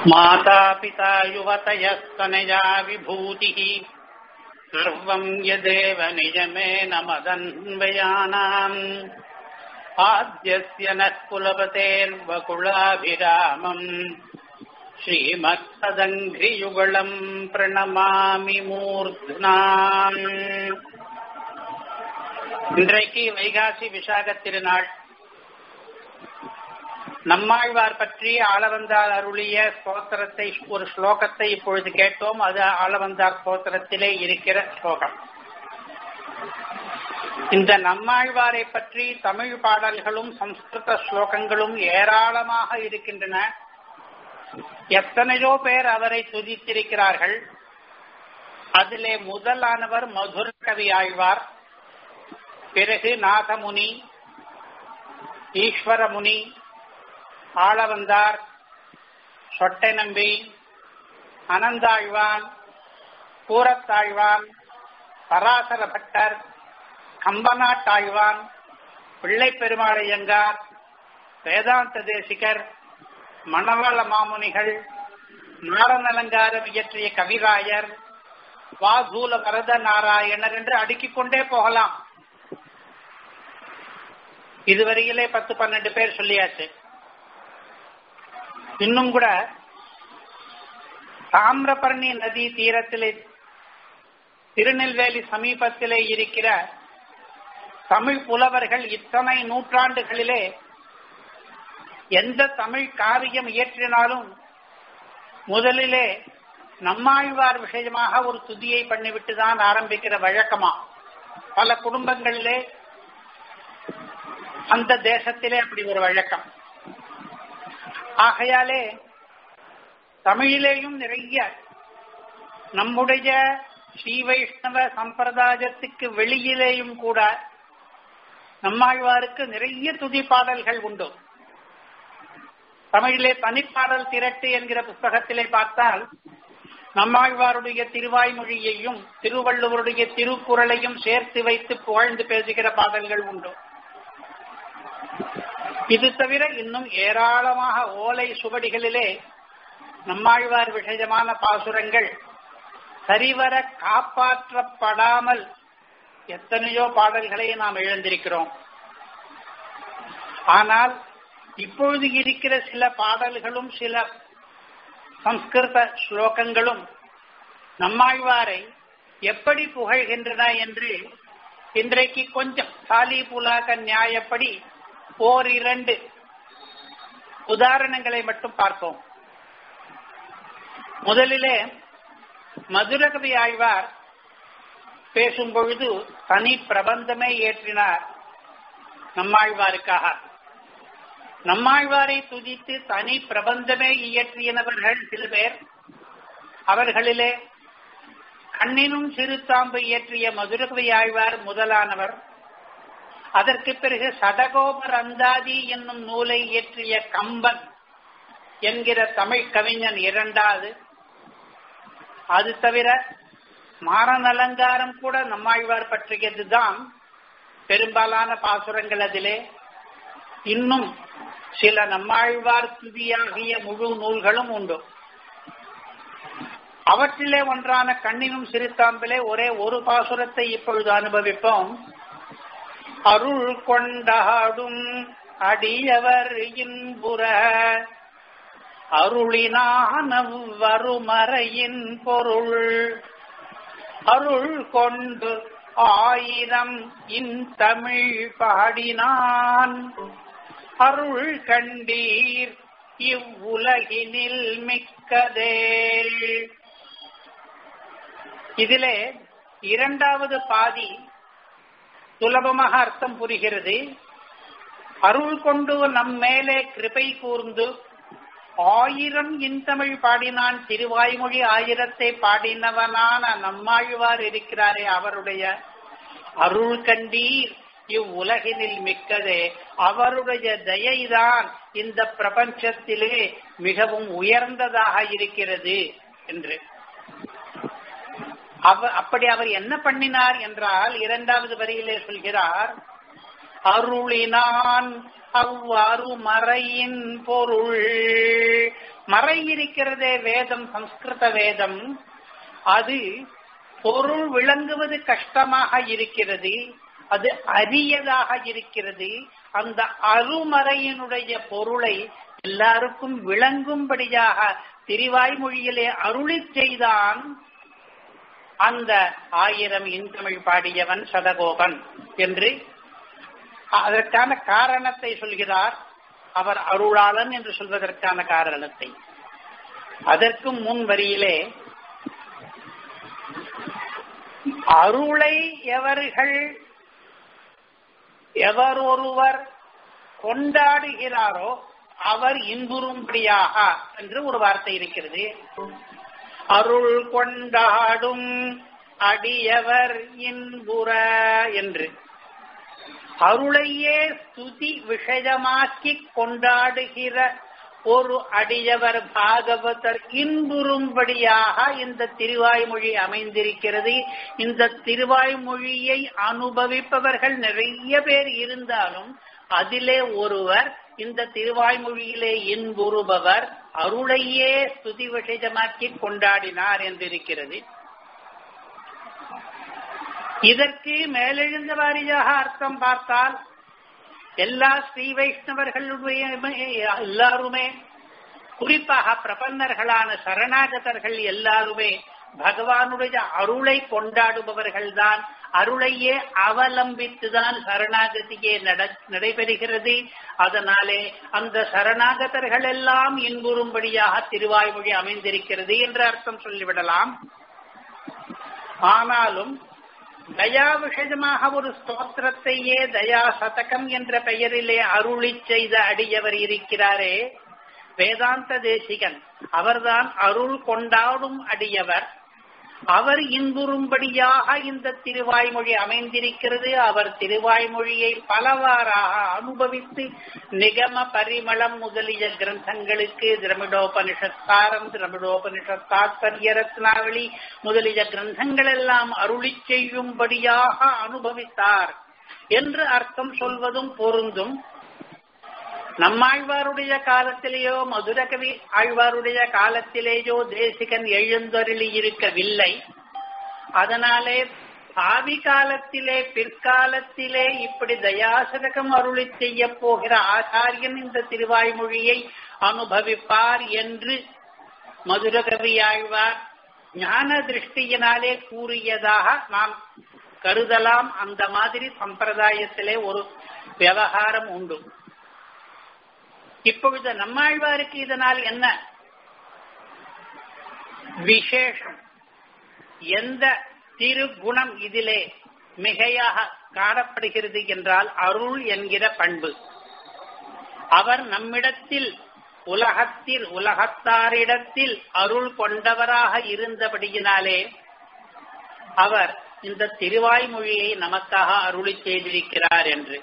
मातापिता युवतयस्तनया विभूतिः सर्वम् यदेव निजमेन मदन्वयानाम् आद्यस्य नः कुलपतेर्वकुलाभिरामम् श्रीमत्सदङ्घ्रियुगलम् प्रणमामि मूर्ध्ना இன்றைக்கு வைகாசி விசாக திருநாள் நம்மாழ்வார் பற்றி ஆளவந்தார் அருளிய ஸ்தோத்திரத்தை ஒரு ஸ்லோகத்தை இப்பொழுது கேட்டோம் அது ஆளவந்தார் ஸ்தோத்திரத்திலே இருக்கிற ஸ்லோகம் இந்த நம்மாழ்வாரை பற்றி தமிழ் பாடல்களும் சம்ஸ்கிருத ஸ்லோகங்களும் ஏராளமாக இருக்கின்றன எத்தனையோ பேர் அவரை துதித்திருக்கிறார்கள் அதிலே முதலானவர் மதுர கவி ஆழ்வார் பிறகு நாகமுனி ஈஸ்வரமுனி ஆளவந்தார் சொட்டை நம்பி அனந்தாழ்வான் கூரத்தாழ்வான் பராசர பட்டர் கம்பநாட்டாழ்வான் பிள்ளை பெருமாளையங்கார் வேதாந்த தேசிகர் மணவள மாமுனிகள் நாரணலங்காரம் இயற்றிய கவிராயர் வாசூல வரத நாராயணர் என்று அடுக்கிக் கொண்டே போகலாம் இதுவரையிலே பத்து பன்னெண்டு பேர் சொல்லியாச்சு இன்னும் கூட தாமிரபரணி நதி தீரத்திலே திருநெல்வேலி சமீபத்திலே இருக்கிற தமிழ் புலவர்கள் இத்தனை நூற்றாண்டுகளிலே எந்த தமிழ் காரியம் இயற்றினாலும் முதலிலே நம்மாழ்வார் விஷயமாக ஒரு துதியை பண்ணிவிட்டு தான் ஆரம்பிக்கிற வழக்கமா பல குடும்பங்களிலே அந்த தேசத்திலே அப்படி ஒரு வழக்கம் ஆகையாலே தமிழிலேயும் நிறைய நம்முடைய ஸ்ரீ வைஷ்ணவ சம்பிரதாயத்துக்கு வெளியிலேயும் கூட நம்மாழ்வாருக்கு நிறைய துதி பாடல்கள் உண்டு தமிழிலே தனிப்பாடல் திரட்டு என்கிற புஸ்தகத்திலே பார்த்தால் நம்மாழ்வாருடைய திருவாய்மொழியையும் திருவள்ளுவருடைய திருக்குறளையும் சேர்த்து வைத்து புகழ்ந்து பேசுகிற பாடல்கள் உண்டு இது தவிர இன்னும் ஏராளமாக ஓலை சுவடிகளிலே நம்மாழ்வார் விஷயமான பாசுரங்கள் சரிவர காப்பாற்றப்படாமல் எத்தனையோ பாடல்களை நாம் இழந்திருக்கிறோம் ஆனால் இப்பொழுது இருக்கிற சில பாடல்களும் சில சம்ஸ்கிருத ஸ்லோகங்களும் நம்மாழ்வாரை எப்படி புகழ்கின்றன என்று இன்றைக்கு கொஞ்சம் சாலி புலாக நியாயப்படி ஓர் இரண்டு உதாரணங்களை மட்டும் பார்ப்போம் முதலிலே மதுரகவி ஆழ்வார் பேசும் பொழுது தனி பிரபந்தமே ஏற்றினார் நம்மாழ்வாருக்காக நம்மாழ்வாரை துதித்து தனி பிரபந்தமே இயற்றியனவர்கள் சில பேர் அவர்களிலே கண்ணினும் சிறுத்தாம்பு இயற்றிய மதுரகவி ஆழ்வார் முதலானவர் அதற்கு பிறகு சடகோபர் அந்தாதி என்னும் நூலை இயற்றிய கம்பன் என்கிற தமிழ் கவிஞன் இரண்டாவது அது தவிர மாறன் அலங்காரம் கூட நம்மாழ்வார் பற்றியதுதான் பெரும்பாலான பாசுரங்கள் அதிலே இன்னும் சில நம்மாழ்வார் துதியாகிய முழு நூல்களும் உண்டு அவற்றிலே ஒன்றான கண்ணினும் சிறுத்தாம்பிலே ஒரே ஒரு பாசுரத்தை இப்பொழுது அனுபவிப்போம் அருள் கொண்டாடும் அடியவர் இன்புற அருளினான வருமறையின் பொருள் அருள் கொண்டு ஆயிரம் இன்தமிழ் பாடினான் அருள் கண்டீர் இவ்வுலகினில் மிக்கதே இதிலே இரண்டாவது பாதி சுலபமாக அர்த்தம் புரிகிறது அருள் கொண்டு நம் மேலே கிருபை கூர்ந்து ஆயிரம் இன்தமிழ் பாடினான் திருவாய்மொழி ஆயிரத்தை பாடினவனான நம்மாழ்வார் இருக்கிறாரே அவருடைய அருள் கண்டீர் இவ்வுலகினில் மிக்கதே அவருடைய தயைதான் இந்த பிரபஞ்சத்திலே மிகவும் உயர்ந்ததாக இருக்கிறது என்று அப்படி அவர் என்ன பண்ணினார் என்றால் இரண்டாவது வரியிலே சொல்கிறார் அருளினான் அவ்வாறு மறையின் பொருள் மறை இருக்கிறதே வேதம் சம்ஸ்கிருத வேதம் அது பொருள் விளங்குவது கஷ்டமாக இருக்கிறது அது அரியதாக இருக்கிறது அந்த அருமறையினுடைய பொருளை எல்லாருக்கும் விளங்கும்படியாக திருவாய்மொழியிலே அருளி செய்தான் அந்த ஆயிரம் இன்தமிழ் பாடியவன் சதகோபன் என்று அதற்கான காரணத்தை சொல்கிறார் அவர் அருளாளன் என்று சொல்வதற்கான காரணத்தை அதற்கும் முன் வரியிலே அருளை எவர்கள் எவர் ஒருவர் கொண்டாடுகிறாரோ அவர் இன்புறும்படியாக என்று ஒரு வார்த்தை இருக்கிறது அருள் கொண்டாடும் அடியவர் இன்புற என்று அருளையே ஸ்துதி விஷயமாக்கி கொண்டாடுகிற ஒரு அடியவர் பாகவதர் இன்புறும்படியாக இந்த திருவாய்மொழி அமைந்திருக்கிறது இந்த திருவாய்மொழியை அனுபவிப்பவர்கள் நிறைய பேர் இருந்தாலும் அதிலே ஒருவர் இந்த திருவாய்மொழியிலே இன்புறுபவர் அருளையே ஸ்துதி விஷயமாக்கி கொண்டாடினார் என்றிருக்கிறது இதற்கு மேலெழுந்த வாரியாக அர்த்தம் பார்த்தால் எல்லா ஸ்ரீ வைஷ்ணவர்களுடைய எல்லாருமே குறிப்பாக பிரபன்னர்களான சரணாகதர்கள் எல்லாருமே பகவானுடைய அருளை கொண்டாடுபவர்கள் தான் அருளையே அவலம்பித்துதான் சரணாகதியே நடைபெறுகிறது அதனாலே அந்த சரணாகதர்கள் எல்லாம் இன்புறும்படியாக திருவாய்மொழி அமைந்திருக்கிறது என்று அர்த்தம் சொல்லிவிடலாம் ஆனாலும் தயா விஷயமாக ஒரு ஸ்தோத்திரத்தையே தயா சதகம் என்ற பெயரிலே அருளி செய்த அடியவர் இருக்கிறாரே வேதாந்த தேசிகன் அவர்தான் அருள் கொண்டாடும் அடியவர் அவர் இன்புறும்படியாக இந்த திருவாய்மொழி அமைந்திருக்கிறது அவர் திருவாய்மொழியை பலவாறாக அனுபவித்து நிகம பரிமளம் முதலிய கிரந்தங்களுக்கு திரமிடோபனிஷத் சாரம் திரமிடோபனிஷத் தாத்பரிய ரத்னாவளி முதலிய கிரந்தங்கள் எல்லாம் அருளி செய்யும்படியாக அனுபவித்தார் என்று அர்த்தம் சொல்வதும் பொருந்தும் நம்மாழ்வாருடைய காலத்திலேயோ மதுரகவி ஆழ்வாருடைய காலத்திலேயோ தேசிகன் எழுந்தருளி இருக்கவில்லை அதனாலே பாவி காலத்திலே பிற்காலத்திலே இப்படி தயாசதகம் அருளி செய்ய போகிற ஆச்சாரியன் இந்த திருவாய்மொழியை அனுபவிப்பார் என்று மதுரகவி ஆழ்வார் ஞான திருஷ்டியினாலே கூறியதாக நாம் கருதலாம் அந்த மாதிரி சம்பிரதாயத்திலே ஒரு விவகாரம் உண்டு இப்பொழுது நம்மாழ்வாருக்கு இதனால் என்ன விசேஷம் எந்த திருகுணம் இதிலே மிகையாக காணப்படுகிறது என்றால் அருள் என்கிற பண்பு அவர் நம்மிடத்தில் உலகத்தில் உலகத்தாரிடத்தில் அருள் கொண்டவராக இருந்தபடியினாலே அவர் இந்த திருவாய்மொழியை நமக்காக அருளி செய்திருக்கிறார் என்று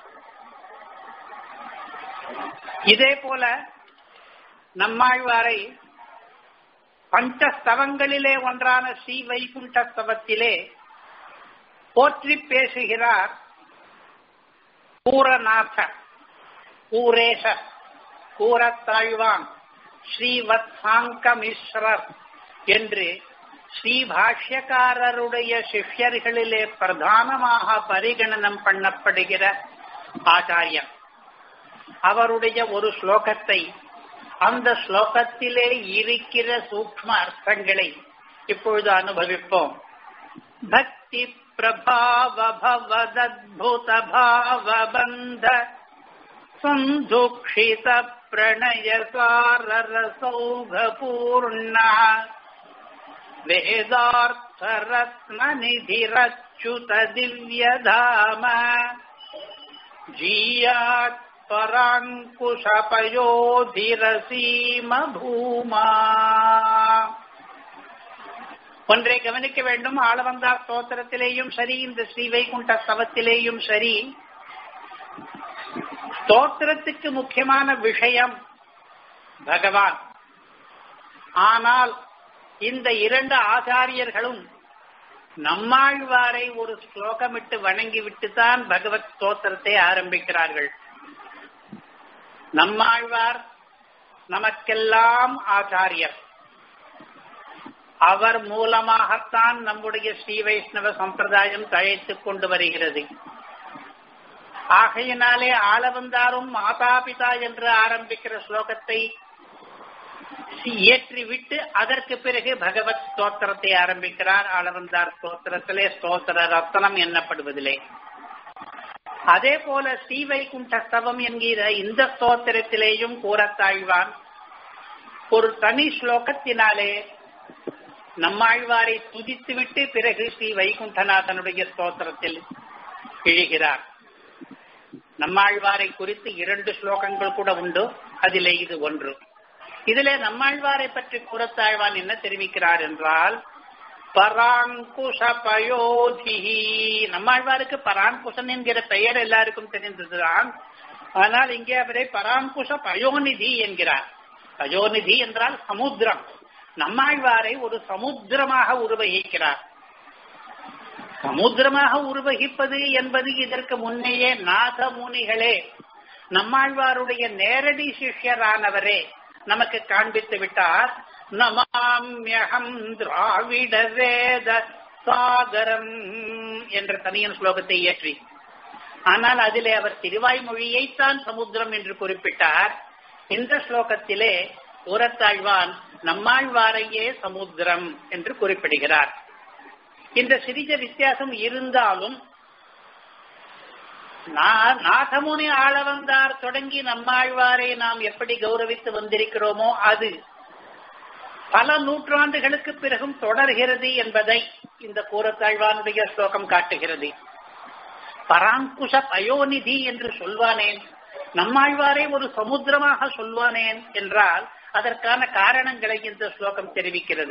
இதே போல நம்மாழ்வாரை பஞ்சஸ்தவங்களிலே ஒன்றான ஸ்ரீ வைகுண்ட ஸ்தவத்திலே போற்றி பேசுகிறார் பூரநாத பூரேஷ கூரத்தாழ்வான் ஸ்ரீவத்சாங்க மிஸ்ரர் என்று ஸ்ரீ பாஷ்யக்காரருடைய சிஷ்யர்களிலே பிரதானமாக பரிகணனம் பண்ணப்படுகிற ஆச்சாரியன் அவருடைய ஒரு ஸ்லோகத்தை அந்த ஸ்லோகத்திலே இருக்கிற சூக்ம அர்த்தங்களை இப்பொழுது அனுபவிப்போம் பக்தி பிரபாவ பவதத்புத பாவபந்த சந்துக்ஷித பிரணய சாரரசௌகபூர்ண வேதார்த்த ரத்ன நிதிரச்சுத திவ்யதாம ஜீயாத் பராங்குஷபயோதிரசீம பூமா ஒன்றை கவனிக்க வேண்டும் ஆளவந்தா ஸ்தோத்திரத்திலேயும் சரி இந்த ஸ்ரீ வைகுண்ட ஸ்தவத்திலேயும் சரி ஸ்தோத்திரத்துக்கு முக்கியமான விஷயம் பகவான் ஆனால் இந்த இரண்டு ஆச்சாரியர்களும் நம்மாழ்வாரை ஒரு ஸ்லோகமிட்டு வணங்கிவிட்டு தான் பகவத் ஸ்தோத்திரத்தை ஆரம்பிக்கிறார்கள் நம்மாழ்வார் நமக்கெல்லாம் ஆச்சாரியர் அவர் மூலமாகத்தான் நம்முடைய ஸ்ரீ வைஷ்ணவ சம்பிரதாயம் தழைத்துக் கொண்டு வருகிறது ஆகையினாலே ஆளவந்தாரும் மாதா பிதா என்று ஆரம்பிக்கிற ஸ்லோகத்தை ஏற்றிவிட்டு அதற்கு பிறகு பகவத் ஸ்தோத்திரத்தை ஆரம்பிக்கிறார் ஆளவந்தார் ஸ்தோத்திரத்திலே ஸ்தோத்திர ரத்தனம் எண்ணப்படுவதிலே அதே போல ஸ்ரீவைகுண்ட ஸ்தவம் என்கிற இந்த ஸ்தோத்திரத்திலேயும் கூறத்தாழ்வான் ஒரு தனி ஸ்லோகத்தினாலே நம்மாழ்வாரை துதித்துவிட்டு பிறகு ஸ்ரீ வைகுண்டநாதனுடைய ஸ்தோத்திரத்தில் இழுகிறார் நம்மாழ்வாரை குறித்து இரண்டு ஸ்லோகங்கள் கூட உண்டு அதிலே இது ஒன்று இதிலே நம்மாழ்வாரை பற்றி கூறத்தாழ்வான் என்ன தெரிவிக்கிறார் என்றால் பராங்குஷ பயோதிஹி நம்மாழ்வாருக்கு பராங்குஷன் என்கிற பெயர் எல்லாருக்கும் தெரிந்ததுதான் ஆனால் இங்கே அவரை பராங்குஷ பயோநிதி என்கிறார் பயோநிதி என்றால் சமுத்திரம் நம்மாழ்வாரை ஒரு சமுத்திரமாக உருவகிக்கிறார் சமுத்திரமாக உருவகிப்பது என்பது இதற்கு முன்னையே நாதமுனிகளே நம்மாழ்வாருடைய நேரடி சிஷ்யரானவரே நமக்கு காண்பித்து விட்டார் நமாம்யகம் திராவிட வேத சாகரம் என்ற தனியன் ஸ்லோகத்தை இயற்றி ஆனால் அதிலே அவர் திருவாய்மொழியைத்தான் சமுத்திரம் என்று குறிப்பிட்டார் இந்த ஸ்லோகத்திலே ஊரத்தாழ்வான் நம்மாழ்வாரையே சமுத்திரம் என்று குறிப்பிடுகிறார் இந்த சிறிய வித்தியாசம் இருந்தாலும் நாதமுனி ஆள வந்தார் தொடங்கி நம்மாழ்வாரை நாம் எப்படி கௌரவித்து வந்திருக்கிறோமோ அது பல நூற்றாண்டுகளுக்கு பிறகும் தொடர்கிறது என்பதை இந்த கூறத்தாழ்வானுடைய ஸ்லோகம் காட்டுகிறது பராங்குஷ பயோநிதி என்று சொல்வானேன் நம்மாழ்வாரை ஒரு சமுத்திரமாக சொல்வானேன் என்றால் அதற்கான காரணங்களை இந்த ஸ்லோகம் தெரிவிக்கிறது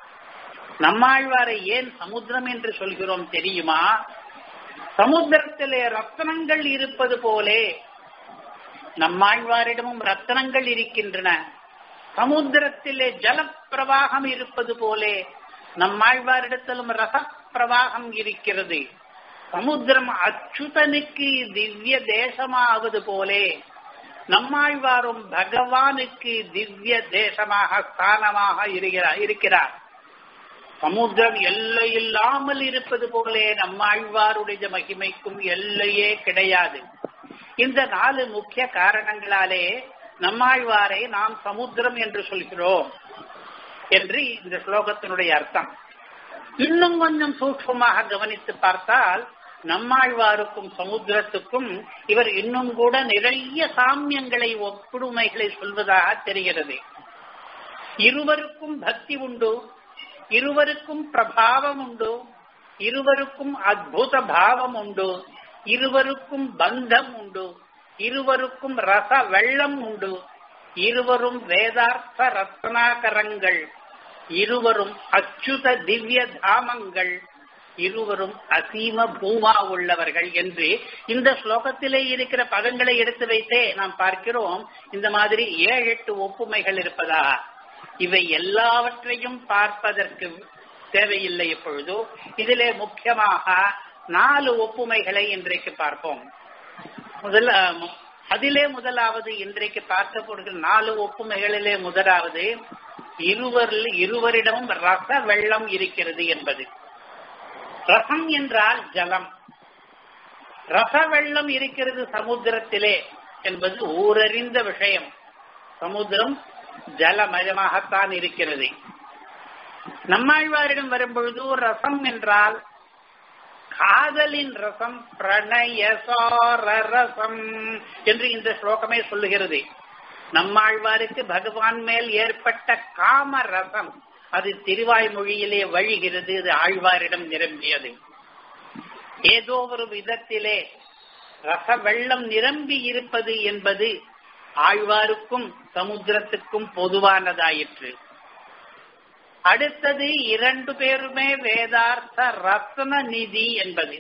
நம்மாழ்வாரை ஏன் சமுத்திரம் என்று சொல்கிறோம் தெரியுமா சமுத்திரத்திலே ரத்தனங்கள் இருப்பது போலே நம்மாழ்வாரிடமும் ரத்தனங்கள் இருக்கின்றன சமுத்திரத்திலே ஜலப்பிரவாகம் இருப்பது போலே நம்மாழ்வாரிடத்திலும் ரச பிரவாகம் இருக்கிறது சமுத்திரம் அச்சுதனுக்கு திவ்ய தேசமாவது போலே நம்மாழ்வாரும் பகவானுக்கு திவ்ய தேசமாக ஸ்தானமாக இருக்கிறார் சமுத்திரம் எல்லை இல்லாமல் இருப்பது போலே நம்மாழ்வாருடைய மகிமைக்கும் எல்லையே கிடையாது இந்த நாலு முக்கிய காரணங்களாலே நம்மாழ்வாரை நாம் சமுத்திரம் என்று சொல்கிறோம் என்று இந்த ஸ்லோகத்தினுடைய அர்த்தம் இன்னும் கொஞ்சம் சூட்சமாக கவனித்து பார்த்தால் நம்மாழ்வாருக்கும் சமுத்திரத்துக்கும் இவர் இன்னும் கூட நிறைய சாமியங்களை ஒப்புடுமைகளை சொல்வதாக தெரிகிறது இருவருக்கும் பக்தி உண்டு இருவருக்கும் பிரபாவம் உண்டு இருவருக்கும் அத்புத பாவம் உண்டு இருவருக்கும் பந்தம் உண்டு இருவருக்கும் ரச வெள்ளம் உண்டு இருவரும் வேதார்த்த ரத்னாகரங்கள் இருவரும் அச்சுத திவ்ய தாமங்கள் இருவரும் அசீம பூமா உள்ளவர்கள் என்று இந்த ஸ்லோகத்திலே இருக்கிற பதங்களை எடுத்து வைத்தே நாம் பார்க்கிறோம் இந்த மாதிரி ஏழு எட்டு ஒப்புமைகள் இருப்பதா இவை எல்லாவற்றையும் பார்ப்பதற்கு தேவையில்லை இப்பொழுது இதிலே முக்கியமாக நாலு ஒப்புமைகளை இன்றைக்கு பார்ப்போம் முதல் அதிலே முதலாவது இன்றைக்கு பார்க்கப்படுகிற நாலு ஒப்புமைகளிலே முதலாவது இருவரில் இருவரிடமும் ரச வெள்ளம் இருக்கிறது என்பது ரசம் என்றால் ஜலம் ரச வெள்ளம் இருக்கிறது சமுத்திரத்திலே என்பது ஊரறிந்த விஷயம் சமுத்திரம் ஜலமயமாகத்தான் இருக்கிறது நம்மாழ்வாரிடம் வரும்பொழுது ரசம் என்றால் காதலின் ரசம் பிரணயசார ரசம் என்று இந்த ஸ்லோகமே சொல்லுகிறது நம்மாழ்வாருக்கு பகவான் மேல் ஏற்பட்ட காம ரசம் அது திருவாய்மொழியிலே வழிகிறது அது ஆழ்வாரிடம் நிரம்பியது ஏதோ ஒரு விதத்திலே ரச வெள்ளம் நிரம்பி இருப்பது என்பது ஆழ்வாருக்கும் சமுத்திரத்துக்கும் பொதுவானதாயிற்று அடுத்தது இரண்டு பேருமே வேதார்த்த ரத்ன நிதி என்பது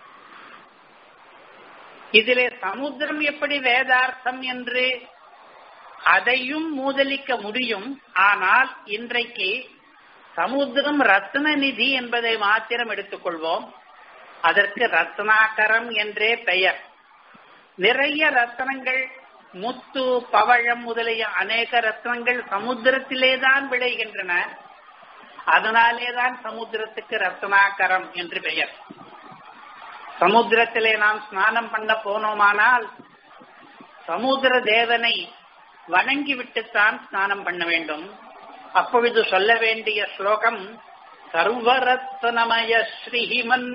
இதிலே சமுத்திரம் எப்படி வேதார்த்தம் என்று அதையும் மூதலிக்க முடியும் ஆனால் இன்றைக்கு சமுத்திரம் ரத்ன நிதி என்பதை மாத்திரம் எடுத்துக்கொள்வோம் அதற்கு ரத்னாகரம் என்றே பெயர் நிறைய ரத்தனங்கள் முத்து பவழம் முதலிய அநேக ரத்னங்கள் சமுத்திரத்திலேதான் விளைகின்றன அதனாலேதான் சமுத்திரத்துக்கு ரத்னாகரம் என்று பெயர் சமுத்திரத்திலே நாம் ஸ்நானம் பண்ண போனோமானால் சமுத்திர தேவனை வணங்கிவிட்டுத்தான் ஸ்நானம் பண்ண வேண்டும் அப்பொழுது சொல்ல வேண்டிய ஸ்லோகம் சர்வரத்னமய ஸ்ரீமன்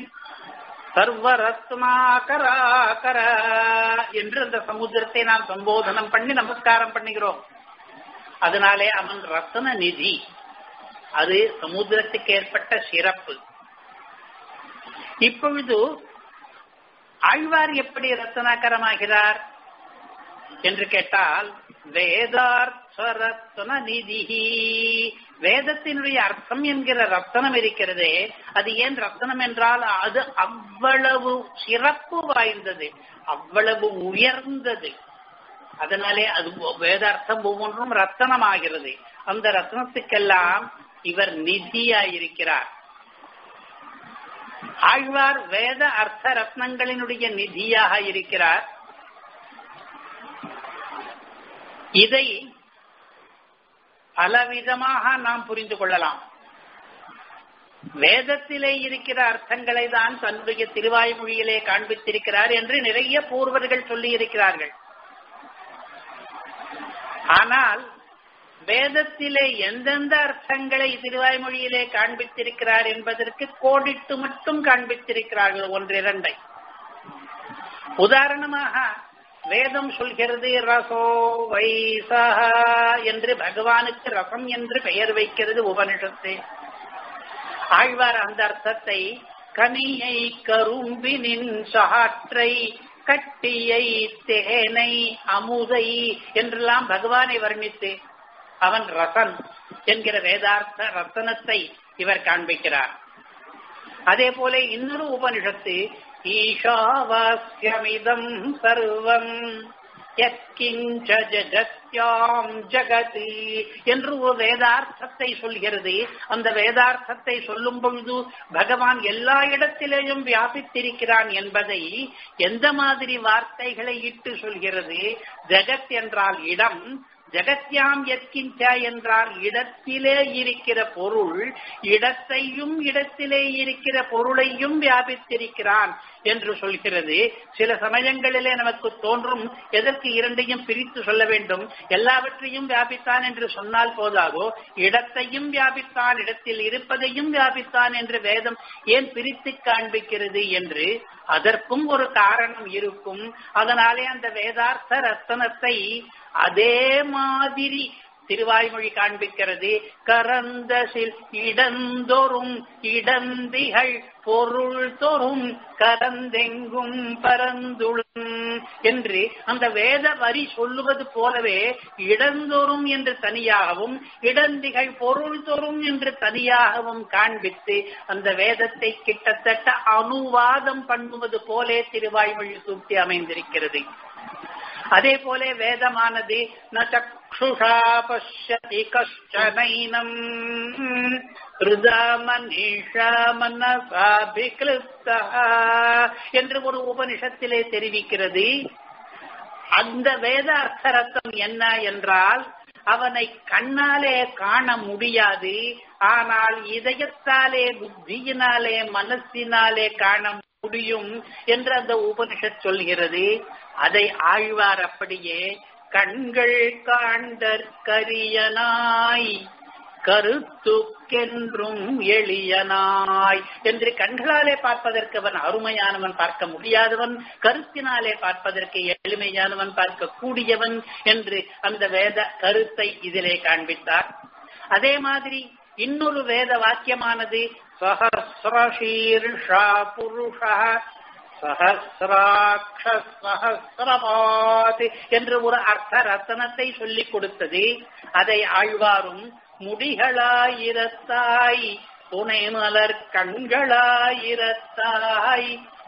சர்வரத்னாகராகர என்று அந்த சமுத்திரத்தை நாம் சம்போதனம் பண்ணி நமஸ்காரம் பண்ணுகிறோம் அதனாலே அவன் ரத்ன நிதி அது சமுத்திரத்துக்கு ஏற்பட்ட சிறப்பு இப்பொழுது ஆழ்வார் எப்படி ரத்னாகரமாகிறார் என்று கேட்டால் வேதார்த்த ரத்ன நிதி வேதத்தினுடைய அர்த்தம் என்கிற ரத்தனம் இருக்கிறதே அது ஏன் ரத்தனம் என்றால் அது அவ்வளவு சிறப்பு வாய்ந்தது அவ்வளவு உயர்ந்தது அதனாலே அது வேதார்த்தம் ஒவ்வொன்றும் ரத்தனமாகிறது அந்த ரத்னத்துக்கெல்லாம் இவர் நிதியாயிருக்கிறார் ஆழ்வார் வேத அர்த்த ரத்னங்களினுடைய நிதியாக இருக்கிறார் இதை பலவிதமாக நாம் புரிந்து கொள்ளலாம் வேதத்திலே இருக்கிற அர்த்தங்களை தான் தன்னுடைய திருவாய்மொழியிலே காண்பித்திருக்கிறார் என்று நிறைய பூர்வர்கள் சொல்லி இருக்கிறார்கள் ஆனால் வேதத்திலே எந்தெந்த அர்த்தங்களை திருவாய்மொழியிலே காண்பித்திருக்கிறார் என்பதற்கு கோடிட்டு மட்டும் காண்பித்திருக்கிறார்கள் ஒன்றிரண்டை உதாரணமாக வேதம் சொல்கிறது ரசோ வைசா என்று பகவானுக்கு ரசம் என்று பெயர் வைக்கிறது உபனிஷத்து ஆழ்வார் அந்த அர்த்தத்தை கனியை கரும்பினின் சாற்றை கட்டியை தேனை அமுதை என்றெல்லாம் பகவானை வர்ணித்து அவன் ரசன் என்கிற வேதார்த்த ரத்தனத்தை இவர் காண்பிக்கிறார் அதே போல இன்னொரு உபனிஷத்து ஈஷாவாஸ்யமிதம் சர்வம் ஜகத்யாம் ஜகதி என்று ஒரு வேதார்த்தத்தை சொல்கிறது அந்த வேதார்த்தத்தை சொல்லும் பொழுது பகவான் எல்லா இடத்திலேயும் வியாபித்திருக்கிறான் என்பதை எந்த மாதிரி வார்த்தைகளை இட்டு சொல்கிறது ஜெகத் என்றால் இடம் ஜெகத்யாம் எத்கிஞ்ச என்றால் இடத்திலே இருக்கிற பொருள் இடத்தையும் இடத்திலே இருக்கிற பொருளையும் வியாபித்திருக்கிறான் என்று சொல்கிறது சில சமயங்களிலே நமக்கு தோன்றும் எதற்கு இரண்டையும் பிரித்து சொல்ல வேண்டும் எல்லாவற்றையும் வியாபித்தான் என்று சொன்னால் போதாதோ இடத்தையும் வியாபித்தான் இடத்தில் இருப்பதையும் வியாபித்தான் என்று வேதம் ஏன் பிரித்து காண்பிக்கிறது என்று அதற்கும் ஒரு காரணம் இருக்கும் அதனாலே அந்த வேதார்த்த ரத்தனத்தை அதே மாதிரி திருவாய்மொழி காண்பிக்கிறது கரந்தசில் இடந்தொரும் இடந்திகள் பொருள் தொறும் கரந்தெங்கும் பரந்துளும் என்று அந்த வேத வரி சொல்லுவது போலவே இடந்தொறும் என்று தனியாகவும் இடந்திகள் பொருள் தொறும் என்று தனியாகவும் காண்பித்து அந்த வேதத்தை கிட்டத்தட்ட அனுவாதம் பண்ணுவது போலே திருவாய்மொழி சூட்டி அமைந்திருக்கிறது அதே போல வேதமானது ந சக்ஷுஷா பசியதி கஷ்டனைனம் ஹிருதா மனிஷா மனசாபிகிருப்தா என்று ஒரு உபனிஷத்திலே தெரிவிக்கிறது அந்த வேத அர்த்தரத்தம் என்ன என்றால் அவனை கண்ணாலே காண முடியாது ஆனால் இதயத்தாலே புத்தியினாலே மனசினாலே காண முடியும் என்று அந்த உபனிஷத் சொல்கிறது அதை ஆழ்வார் அப்படியே கண்கள் காண்டற்கரியனாய் கருத்துக்கென்றும் எளியனாய் என்று கண்களாலே பார்ப்பதற்கு அவன் அருமையானவன் பார்க்க முடியாதவன் கருத்தினாலே பார்ப்பதற்கு எளிமையானவன் பார்க்க கூடியவன் என்று அந்த வேத கருத்தை இதிலே காண்பித்தார் அதே மாதிரி இன்னொரு வேத வாக்கியமானது சஹசிரஷீர்ஷா புருஷா சஹசிராட்ச சஹசிரபாத் என்று ஒரு அர்த்த ரத்தனத்தை சொல்லிக் கொடுத்தது அதை ஆழ்வாரும் முடிகளாயிரத்தாய் துணை மலர் கண்களாயிரத்தாய்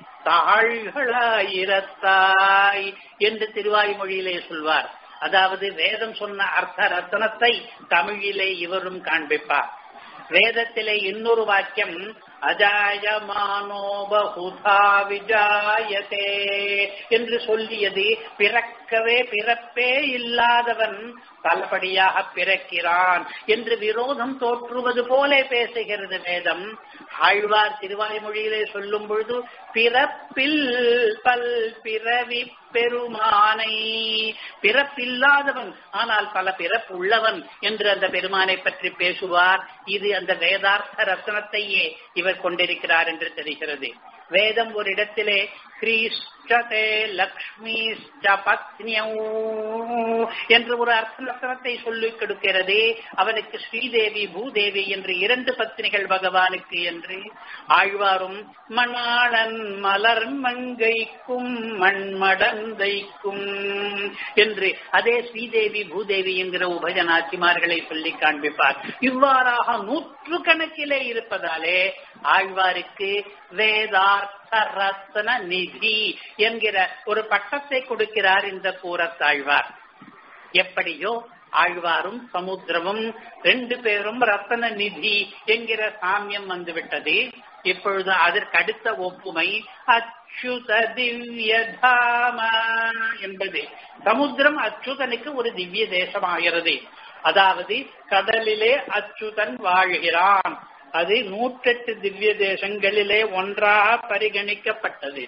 தாள்களாயிரத்தாய் என்று திருவாய்மொழியிலே சொல்வார் அதாவது வேதம் சொன்ன அர்த்த ரத்தனத்தை தமிழிலே இவரும் காண்பிப்பார் வேதத்திலே இன்னொரு வாக்கியம் அஜாயமானோ பகுதா விஜாயதே என்று சொல்லியது பிறக்கவே பிறப்பே இல்லாதவன் பலபடியாக பிறக்கிறான் என்று விரோதம் தோற்றுவது போல பேசுகிறது வேதம் ஆழ்வார் திருவாய்மொழியிலே சொல்லும் பொழுது பிறப்பில் பல் பிறவி பெருமானை பிறப்பில்லாதவன் ஆனால் பல பிறப்பு உள்ளவன் என்று அந்த பெருமானை பற்றி பேசுவார் இது அந்த வேதார்த்த ரத்னத்தையே இவர் கொண்டிருக்கிறார் என்று தெரிகிறது வேதம் ஒரு இடத்திலே கிரீஷ்டதே லக்ஷ்மிஷ்ட பத்னியௌ என்று ஒரு அர்த்த லட்சணத்தை சொல்லிக் கொடுக்கிறது அவனுக்கு ஸ்ரீதேவி பூதேவி என்று இரண்டு பத்னிகள் பகவானுக்கு என்று ஆழ்வாரும் மணாளன் மலர் மங்கைக்கும் மண்மடந்தைக்கும் என்று அதே ஸ்ரீதேவி பூதேவி என்கிற உபயநாச்சிமார்களை சொல்லி காண்பிப்பார் இவ்வாறாக நூற்று கணக்கிலே இருப்பதாலே ஆழ்வாருக்கு வேதார்த்த ரத்ன நிதி என்கிற ஒரு பட்டத்தை கொடுக்கிறார் இந்த கூறத்தாழ்வார் எப்படியோ ஆழ்வாரும் சமுத்திரமும் ரெண்டு பேரும் ரத்தன நிதி என்கிற சாமியம் வந்துவிட்டது இப்பொழுது அதற்கு அடுத்த ஒப்புமை அச்சுத திவ்ய தாம என்பது சமுத்திரம் அச்சுதனுக்கு ஒரு திவ்ய தேசமாகிறது அதாவது கடலிலே அச்சுதன் வாழ்கிறான் அது நூற்றெட்டு திவ்ய தேசங்களிலே ஒன்றாக பரிகணிக்கப்பட்டது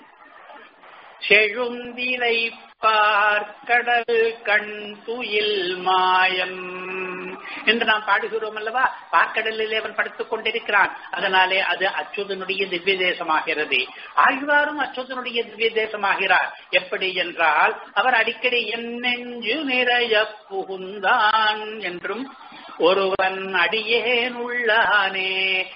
செழுந்திலை பார்க்கடல் கண் துயில் மாயம் என்று நாம் பாடுகிறோம் அல்லவா பார்க்கடலிலே அவன் படுத்துக் கொண்டிருக்கிறான் அதனாலே அது அச்சுதனுடைய திவ்ய தேசமாகிறது ஆழ்வாரும் அச்சுதனுடைய திவ்ய தேசமாகிறார் எப்படி என்றால் அவர் அடிக்கடி என் நெஞ்சு நிறைய புகுந்தான் என்றும் ஒருவன் அடியேன் உள்ளானே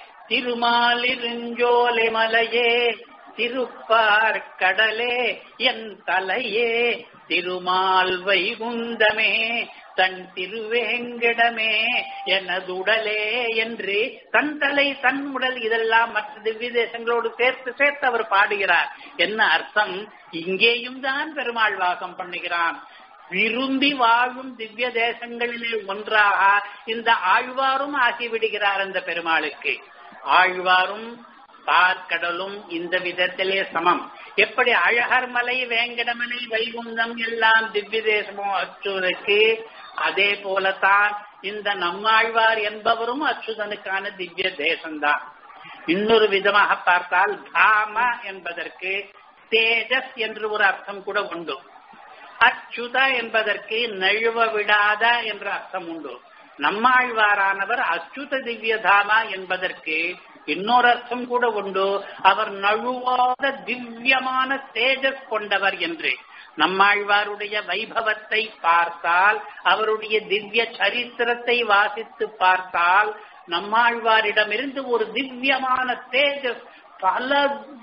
திருமாலிருஞ்சோலை மலையே திருப்பார் கடலே என் தலையே திருமால் வைகுந்தமே தன் திருவேங்கடமே எனதுடலே என்று தன் தலை தன் உடல் இதெல்லாம் மற்ற திவ்ய தேசங்களோடு சேர்த்து சேர்த்து அவர் பாடுகிறார் என்ன அர்த்தம் இங்கேயும் தான் பெருமாள் வாசம் பண்ணுகிறான் விரும்பி வாழும் திவ்ய தேசங்களிலே ஒன்றாக இந்த ஆழ்வாரும் ஆகிவிடுகிறார் அந்த பெருமாளுக்கு ஆழ்வாரும் பார்க்கடலும் இந்த விதத்திலே சமம் எப்படி அழகர் மலை வேங்கடமலை வைகுந்தம் எல்லாம் திவ்ய தேசமோ அச்சுதனுக்கு அதே போலத்தான் இந்த நம்மாழ்வார் என்பவரும் அச்சுதனுக்கான திவ்ய தேசம்தான் இன்னொரு விதமாக பார்த்தால் தாம என்பதற்கு தேஜஸ் என்று ஒரு அர்த்தம் கூட உண்டு அச்சுத என்பதற்கு நழுவ விடாத என்ற அர்த்தம் உண்டு நம்மாழ்வாரானவர் அச்சுத திவ்யதாமா என்பதற்கு இன்னொரு அர்த்தம் கூட உண்டு அவர் நழுவாத திவ்யமான தேஜஸ் கொண்டவர் என்று நம்மாழ்வாருடைய வைபவத்தை பார்த்தால் அவருடைய திவ்ய சரித்திரத்தை வாசித்து பார்த்தால் நம்மாழ்வாரிடமிருந்து ஒரு திவ்யமான தேஜஸ் பல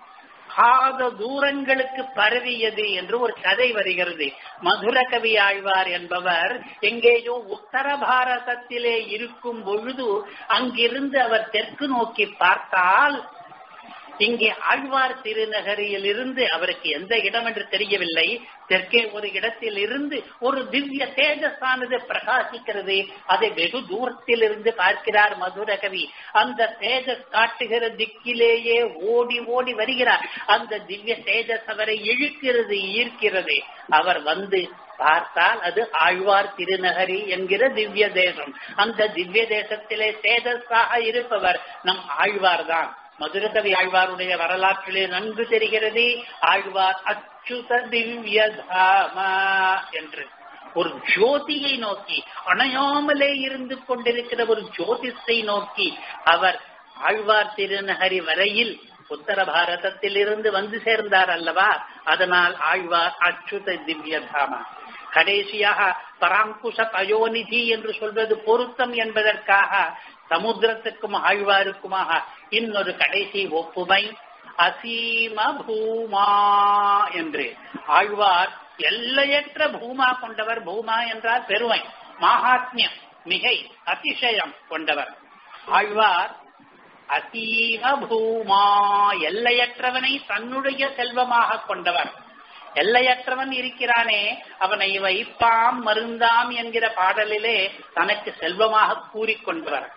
காத தூரங்களுக்கு பரவியது என்று ஒரு கதை வருகிறது மதுர கவி ஆழ்வார் என்பவர் எங்கேயோ உத்தர பாரதத்திலே இருக்கும் பொழுது அங்கிருந்து அவர் தெற்கு நோக்கி பார்த்தால் இங்கே ஆழ்வார் திருநகரியில் இருந்து அவருக்கு எந்த இடம் என்று தெரியவில்லை தெற்கே ஒரு இடத்தில் இருந்து ஒரு திவ்ய தேஜஸானது பிரகாசிக்கிறது அதை வெகு தூரத்தில் இருந்து பார்க்கிறார் மதுர கவி அந்த தேஜஸ் காட்டுகிற திக்கிலேயே ஓடி ஓடி வருகிறார் அந்த திவ்ய தேஜஸ் அவரை இழுக்கிறது ஈர்க்கிறது அவர் வந்து பார்த்தால் அது ஆழ்வார் திருநகரி என்கிற திவ்ய தேசம் அந்த திவ்ய தேசத்திலே தேஜஸாக இருப்பவர் நம் ஆழ்வார் தான் மதுரகவி ஆழ்வாருடைய வரலாற்றிலே நன்கு தெரிகிறது ஆழ்வார் அச்சுத திவ்ய தாமா என்று ஒரு ஜோதியை நோக்கி அணையாமலே இருந்து கொண்டிருக்கிற ஒரு ஜோதிஷை நோக்கி அவர் ஆழ்வார் திருநகரி வரையில் உத்தர பாரதத்தில் இருந்து வந்து சேர்ந்தார் அல்லவா அதனால் ஆழ்வார் அச்சுத திவ்ய தாமா கடைசியாக பராங்குஷ பயோநிதி என்று சொல்வது பொருத்தம் என்பதற்காக சமுத்திரத்துக்கும் ஆழ்வாருக்குமாக இன்னொரு கடைசி ஒப்புமை அசீம பூமா என்று ஆழ்வார் எல்லையற்ற பூமா கொண்டவர் பூமா என்றால் பெருமை மகாத்மியம் மிகை அதிசயம் கொண்டவர் ஆழ்வார் அசீம பூமா எல்லையற்றவனை தன்னுடைய செல்வமாக கொண்டவர் எல்லையற்றவன் இருக்கிறானே அவனை வைப்பாம் மருந்தாம் என்கிற பாடலிலே தனக்கு செல்வமாக கூறிக்கொண்டவர்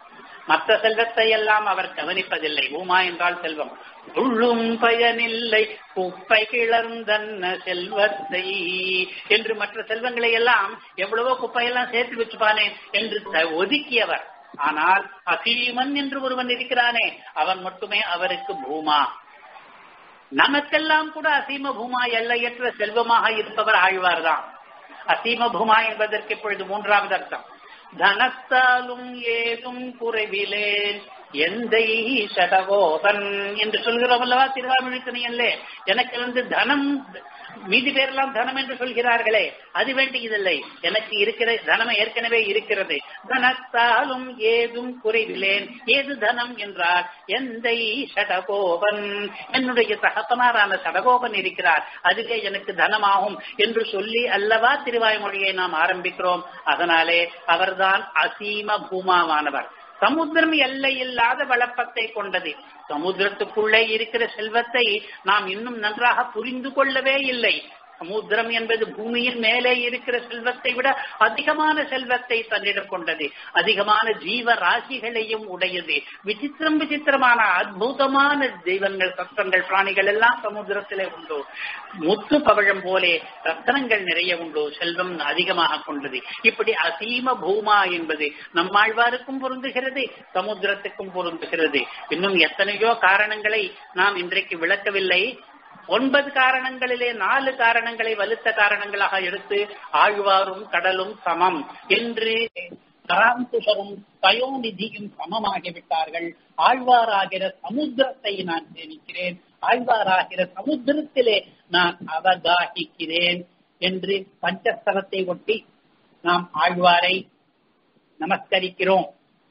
மற்ற செல்வத்தை எல்லாம் அவர் கவனிப்பதில்லை பூமா என்றால் செல்வம் உள்ளும் பயனில்லை குப்பை கிளர்ந்தன்ன செல்வத்தை என்று மற்ற செல்வங்களை எல்லாம் எவ்வளவோ குப்பையெல்லாம் சேர்த்து வச்சுப்பானே என்று ஒதுக்கியவர் ஆனால் அசீமன் என்று ஒருவன் இருக்கிறானே அவன் மட்டுமே அவருக்கு பூமா நமக்கெல்லாம் கூட அசீம பூமா எல்லையற்ற செல்வமாக இருப்பவர் ஆழ்வார்தான் அசீம பூமா என்பதற்கு இப்பொழுது மூன்றாவது அர்த்தம் தனத்தாலும் ஏதும் குறைவிலேன் எந்தை சடகோபன் என்று சொல்கிறோம் அல்லவா திருவாமிழித்தனையல்லே எனக்கு வந்து தனம் மீதி பேரெல்லாம் தனம் என்று சொல்கிறார்களே அது வேண்டியதில்லை எனக்கு இருக்கிற தனம் ஏற்கனவே இருக்கிறது தனத்தாலும் ஏதும் குறைவிலேன் ஏது தனம் என்றால் எந்தை சடகோபன் என்னுடைய தகப்பனாரான சடகோபன் இருக்கிறார் அதுவே எனக்கு தனமாகும் என்று சொல்லி அல்லவா திருவாய்மொழியை நாம் ஆரம்பிக்கிறோம் அதனாலே அவர்தான் அசீம பூமாவானவர் சமுத்திரம் எல்லை இல்லாத வளப்பத்தை கொண்டது சமுத்திரத்துக்குள்ளே இருக்கிற செல்வத்தை நாம் இன்னும் நன்றாக புரிந்து கொள்ளவே இல்லை சமுத்திரம் என்பது பூமியின் மேலே இருக்கிற செல்வத்தை விட அதிகமான செல்வத்தை தன்னிடம் கொண்டது அதிகமான ஜீவ ராசிகளையும் உடையது விசித்திரம் விசித்திரமான அற்புதமான தெய்வங்கள் சத்தங்கள் பிராணிகள் எல்லாம் சமுத்திரத்திலே உண்டு முத்து பவழம் போலே ரத்தனங்கள் நிறைய உண்டு செல்வம் அதிகமாக கொண்டது இப்படி அசீம பூமா என்பது நம்மாழ்வாருக்கும் பொருந்துகிறது சமுத்திரத்துக்கும் பொருந்துகிறது இன்னும் எத்தனையோ காரணங்களை நாம் இன்றைக்கு விளக்கவில்லை ஒன்பது காரணங்களிலே நாலு காரணங்களை வலுத்த காரணங்களாக எடுத்து ஆழ்வாரும் கடலும் சமம் என்று கராந்துஷரும் தயோநிதியும் சமமாகிவிட்டார்கள் ஆழ்வாராகிற சமுத்திரத்தை நான் சேமிக்கிறேன் ஆழ்வாராகிற சமுத்திரத்திலே நான் அவகாகிக்கிறேன் என்று பஞ்சஸ்தலத்தை ஒட்டி நாம் ஆழ்வாரை நமஸ்கரிக்கிறோம்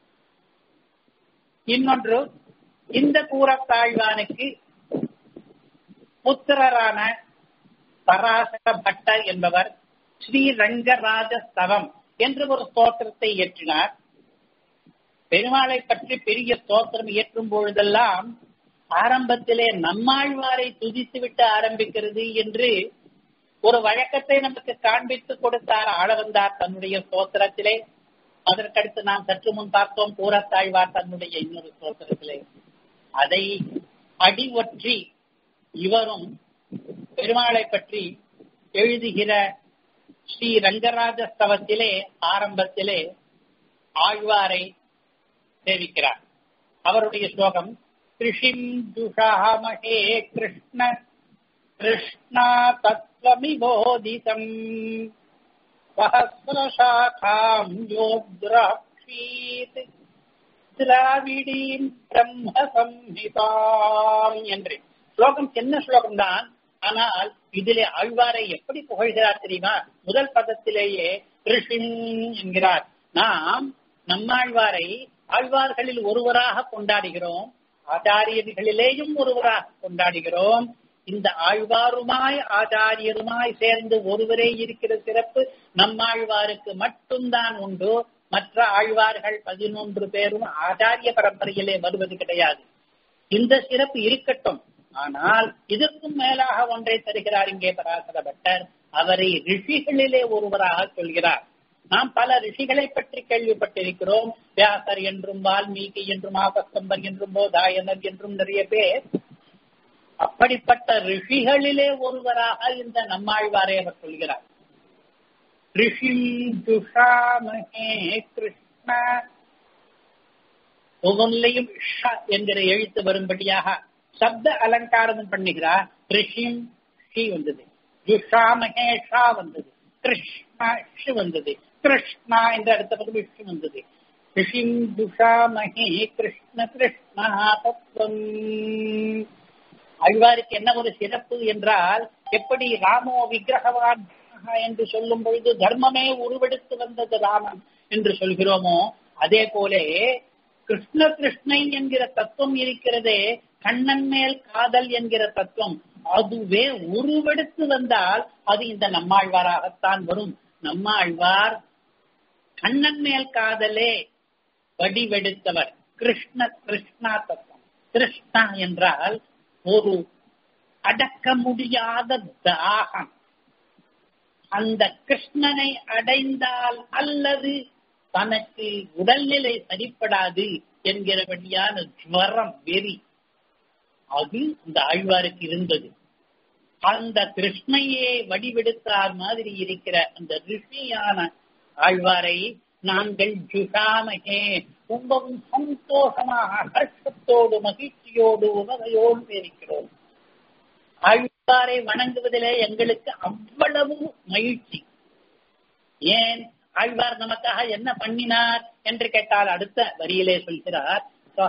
இன்னொன்று இந்த கூறத்தாழ்வானுக்கு புத்திரரான பராசர பட்டர் என்பவர் ஸ்ரீ ரங்கராஜ ஸ்தவம் என்று ஒரு ஸ்தோத்திரத்தை இயற்றினார் பெருமாளை பற்றி பெரிய ஸ்தோத்திரம் இயற்றும் பொழுதெல்லாம் ஆரம்பத்திலே நம்மாழ்வாரை துதித்து விட்டு ஆரம்பிக்கிறது என்று ஒரு வழக்கத்தை நமக்கு காண்பித்து கொடுத்தார் ஆளவந்தார் தன்னுடைய ஸ்தோத்திரத்திலே அதற்கடுத்து நாம் சற்று முன் பார்த்தோம் கூறத்தாழ்வார் தன்னுடைய இன்னொரு ஸ்தோத்திரத்திலே அதை அடி ஒற்றி இவரும் பெருமாளை பற்றி எழுதுகிற ஸ்ரீ ரங்கராஜ ஸ்தவத்திலே ஆரம்பத்திலே ஆழ்வாரை சேவிக்கிறார் அவருடைய ஸ்லோகம் கிருஷிம் துஷாமகே கிருஷ்ண கிருஷ்ணா தத்வமிபோதிதம் சஹசிரசாகாம் யோத்ராட்சீத் திராவிடீம் பிரம்ம சம்ஹிதாம் என்று ஸ்லோகம் சின்ன ஸ்லோகம் தான் ஆனால் இதிலே ஆழ்வாரை எப்படி புகழ்கிறார் தெரியுமா முதல் பதத்திலேயே ரிஷிம் என்கிறார் நாம் நம்மாழ்வாரை ஆழ்வார்களில் ஒருவராக கொண்டாடுகிறோம் ஆச்சாரியர்களிலேயும் ஒருவராக கொண்டாடுகிறோம் இந்த ஆழ்வாருமாய் ஆச்சாரியருமாய் சேர்ந்து ஒருவரே இருக்கிற சிறப்பு நம்மாழ்வாருக்கு மட்டும்தான் உண்டு மற்ற ஆழ்வார்கள் பதினொன்று பேரும் ஆச்சாரிய பரம்பரையிலே வருவது கிடையாது இந்த சிறப்பு இருக்கட்டும் ஆனால் இதற்கும் மேலாக ஒன்றை தருகிறார் இங்கே பராசர பட்டர் அவரை ரிஷிகளிலே ஒருவராக சொல்கிறார் நாம் பல ரிஷிகளை பற்றி கேள்விப்பட்டிருக்கிறோம் வியாசர் என்றும் வால்மீகி என்றும் ஆபஸ்தம்பர் என்றும் போதாயனர் என்றும் நிறைய பேர் அப்படிப்பட்ட ரிஷிகளிலே ஒருவராக இந்த நம்மாழ்வாரை அவர் சொல்கிறார் ரிஷி துஷாமகே கிருஷ்ண ஒவ்வொன்றிலையும் என்கிற எழுத்து வரும்படியாக சப்த அலங்காரம் பண்ணுகிறார் ரிஷிம் ஷி வந்தது துஷாமகே ஷா வந்தது கிருஷ்ணா ஷி வந்தது கிருஷ்ணா என்ற அடுத்த பக்கம் ஷி வந்தது ரிஷிம் துஷாமகே கிருஷ்ண கிருஷ்ணா தத்துவம் அழ்வாருக்கு என்ன ஒரு சிறப்பு என்றால் எப்படி ராமோ விக்கிரகவான் என்று சொல்லும் பொழுது தர்மமே உருவெடுத்து வந்தது ராமன் என்று சொல்கிறோமோ அதே போலே கிருஷ்ண கிருஷ்ணை என்கிற தத்துவம் இருக்கிறதே கண்ணன் மேல் காதல் என்கிற தத்துவம் அதுவே உருவெடுத்து வந்தால் அது இந்த நம்மாழ்வாராகத்தான் வரும் நம்மாழ்வார் கண்ணன் மேல் காதலே வடிவெடுத்தவர் கிருஷ்ண கிருஷ்ணா தத்துவம் கிருஷ்ணா என்றால் ஒரு அடக்க முடியாத தாகம் அந்த கிருஷ்ணனை அடைந்தால் அல்லது தனக்கு உடல்நிலை சரிப்படாது என்கிறபடியான ஜுவரம் வெறி அது இந்த ஆழ்வாருக்கு இருந்தது அந்த கிருஷ்ணையே வடிவெடுத்தார் மாதிரி இருக்கிற அந்த ரிஷியான ஆழ்வாரை நாங்கள் ஜுஷாமகே ரொம்பவும் சந்தோஷமாக ஹர்ஷத்தோடு மகிழ்ச்சியோடு உணவையோடு இருக்கிறோம் ஆழ்வாரை வணங்குவதிலே எங்களுக்கு அவ்வளவு மகிழ்ச்சி ஏன் ஆழ்வார் நமக்காக என்ன பண்ணினார் என்று கேட்டால் அடுத்த வரியிலே சொல்கிறார்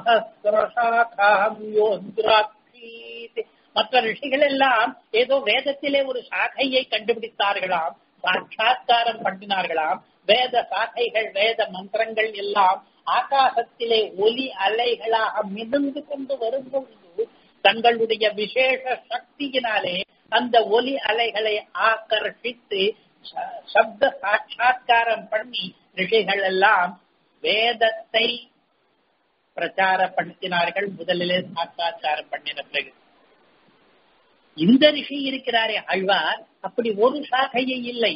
மற்ற ரிஷிகள் எல்லாம் ஏதோ வேதத்திலே ஒரு சாகையை கண்டுபிடித்தார்களாம் சாட்சா்காரம் பண்ணினார்களாம் வேத சாகைகள் வேத மந்திரங்கள் எல்லாம் ஆகாசத்திலே ஒலி அலைகளாக மிதந்து கொண்டு வரும்பொழுது தங்களுடைய விசேஷ சக்தியினாலே அந்த ஒலி அலைகளை ஆக்கர்ஷித்து சப்த சாட்சா்காரம் பண்ணி ரிஷிகள் எல்லாம் வேதத்தை பிரச்சாரப்படுத்தினார்கள் முதலிலே சாட்சா்காரம் பண்ணின பிறகு இந்த ரிஷி இருக்கிறாரே ஆழ்வார் அப்படி ஒரு சாகையை இல்லை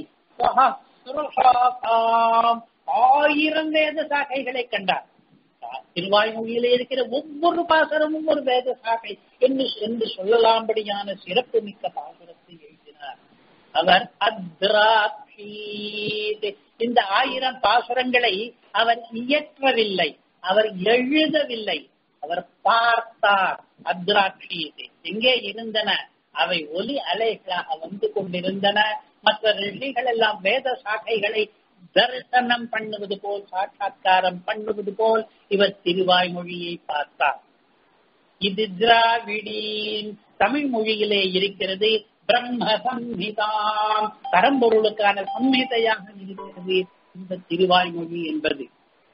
ஆயிரம் வேத சாகைகளை கண்டார் திருவாய்மொழியிலே இருக்கிற ஒவ்வொரு பாசரமும் ஒரு வேத சாகை என்று என்று சொல்லலாம்படியான சிறப்பு மிக்க பாசுரத்தை எழுதினார் அவர் அத்ராட்சீத் இந்த ஆயிரம் பாசுரங்களை அவர் இயற்றவில்லை அவர் எழுதவில்லை அவர் பார்த்தார் அத்ராட்சீத் எங்கே இருந்தன அவை ஒலி அலைகளாக வந்து கொண்டிருந்தன மற்ற ரிஷிகள் எல்லாம் வேத சாகைகளை தரிசனம் பண்ணுவது போல் சாட்சா்காரம் பண்ணுவது போல் இவர் திருவாய்மொழியை பார்த்தார் இது திராவிடின் தமிழ் மொழியிலே இருக்கிறது பிரம்ம சம்ஹிதாம் பரம்பொருளுக்கான சம்ஹிதையாக இருக்கிறது இந்த திருவாய்மொழி என்பது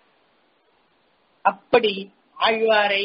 அப்படி ஆழ்வாரை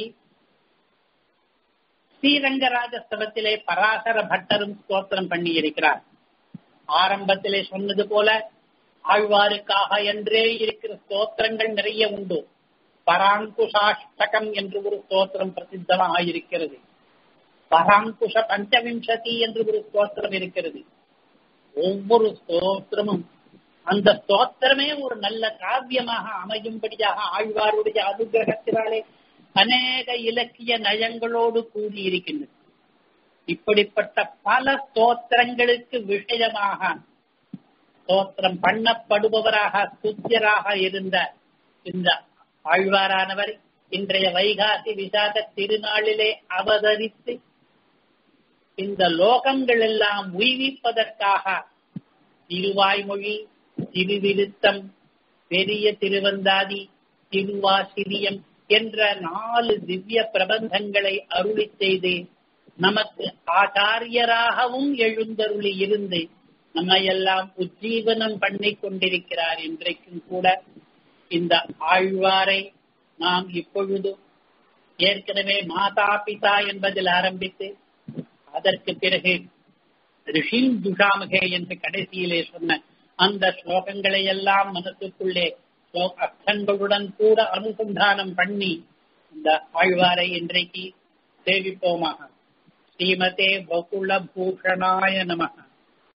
ஸ்ரீரங்கராஜஸ்தவத்திலே பராசர பட்டரும் ஸ்தோத்திரம் பண்ணி இருக்கிறார் ஆரம்பத்திலே சொன்னது போல ஆழ்வாருக்காக என்றே இருக்கிற ஸ்தோத்திரங்கள் நிறைய உண்டு பராங்குஷாஷ்டகம் என்று ஒரு ஸ்தோத்திரம் பிரசித்தமாக இருக்கிறது பராங்குஷ பஞ்சவிம்சதி என்று ஒரு ஸ்தோத்திரம் இருக்கிறது ஒவ்வொரு ஸ்தோத்திரமும் அந்த ஸ்தோத்திரமே ஒரு நல்ல காவியமாக அமையும்படியாக ஆழ்வாருடைய அனுகிரகத்தினாலே அநேக இலக்கிய நயங்களோடு கூடியிருக்கின்றது இப்படிப்பட்ட பல ஸ்தோத்திரங்களுக்கு விஷயமாக ஸ்தோத்திரம் பண்ணப்படுபவராக சுத்தியராக இருந்த இந்த ஆழ்வாரானவர் இன்றைய வைகாசி விசாக திருநாளிலே அவதரித்து இந்த லோகங்கள் எல்லாம் உய்விப்பதற்காக திருவாய்மொழி திருவிருத்தம் பெரிய திருவந்தாதி திருவாசிரியம் என்ற நாலு திவ்ய பிரபந்தங்களை அருளி செய்து நமக்கு ஆச்சாரியராகவும் எழுந்தருளி இருந்து நம்மையெல்லாம் உஜ்ஜீவனம் பண்ணி கொண்டிருக்கிறார் இன்றைக்கும் கூட இந்த ஆழ்வாரை நாம் இப்பொழுது ஏற்கனவே மாதா பிதா என்பதில் ஆரம்பித்து அதற்கு பிறகு ரிஷிம் துஷாமகே என்று கடைசியிலே சொன்ன அந்த ஸ்லோகங்களை எல்லாம் மனசுக்குள்ளே அர்த்தங்களுடன் கூட அனுசந்தானம் பண்ணி இந்த ஆழ்வாரை இன்றைக்கு சேவிப்போமாக ஸ்ரீமதே பகுல பூஷணாய நமக